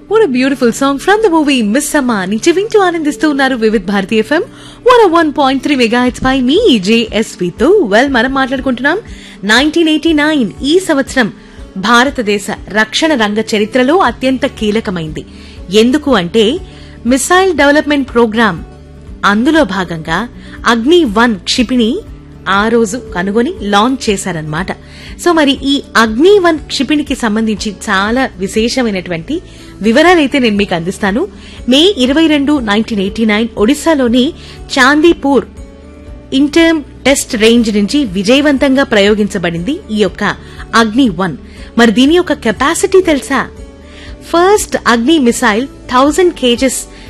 What a beautiful song from the movie Miss Amma నుంచి వింటూ ఆనందిస్తూ ఉన్నారు Vividh Bharati FM one one point three megahertz పై మీ జేఎస్వి తో వెల్ మనం మాట్లాడుకుంటున్నాం నైన్టీన్ ఎయిటీ నైన్ ఈ సంవత్సరం భారతదేశ రక్షణ రంగ చరిత్రలో అత్యంత కీలకమైంది ఎందుకు అంటే మిసైల్ డెవలప్మెంట్ ప్రోగ్రామ్ అందులో భాగంగా అగ్ని వన్ క్షిపిణి ఆ రోజు కనుగొని లాంచ్ చేశారనమాట సో మరి ఈ అగ్ని వన్ క్షిపిణికి సంబంధించి చాలా విశేషమైనటువంటి వివరాలైతే నేను మీకు అందిస్తాను మే ఇరవై రెండు నైన్టీన్ ఎయిటీ నైన్ ఒడిశాలోని చాందీపూర్ ఇంటర్మ్ టెస్ట్ రేంజ్ నుంచి విజయవంతంగా ప్రయోగించబడింది ఈ యొక్క అగ్ని వన్ మరి దీని యొక్క కెపాసిటీ తెలుసా ఫస్ట్ అగ్ని మిసైల్ థౌజండ్ కేజెస్